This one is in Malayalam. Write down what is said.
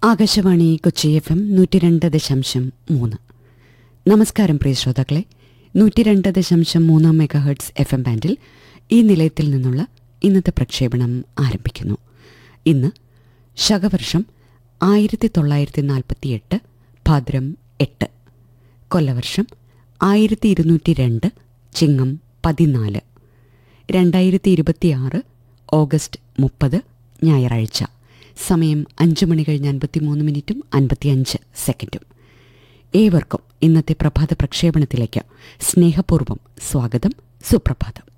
ആകാശവാണി കൊച്ചി എഫ് എം നൂറ്റി രണ്ട് ദശാംശം മൂന്ന് നമസ്കാരം പ്രിയ ശ്രോതാക്കളെ നൂറ്റി രണ്ട് ദശാംശം മൂന്ന് മെഗാ ഹെർട്സ് എഫ് എം ബാൻഡിൽ ഈ നിലയത്തിൽ നിന്നുള്ള ഇന്നത്തെ പ്രക്ഷേപണം ആരംഭിക്കുന്നു ഇന്ന് ശകവർഷം ആയിരത്തി തൊള്ളായിരത്തി നാൽപ്പത്തിയെട്ട് ഭാദ്രം എട്ട് കൊല്ലവർഷം ആയിരത്തി ഇരുന്നൂറ്റി രണ്ട് ചിങ്ങം പതിനാല് രണ്ടായിരത്തി ഇരുപത്തിയാറ് ഓഗസ്റ്റ് മുപ്പത് ഞായറാഴ്ച സമയം അഞ്ച് മണി കഴിഞ്ഞ് അൻപത്തിമൂന്ന് മിനിറ്റും അൻപത്തിയഞ്ച് സെക്കൻഡും ഏവർക്കും ഇന്നത്തെ പ്രഭാത പ്രക്ഷേപണത്തിലേക്ക് സ്നേഹപൂർവ്വം സ്വാഗതം സുപ്രഭാതം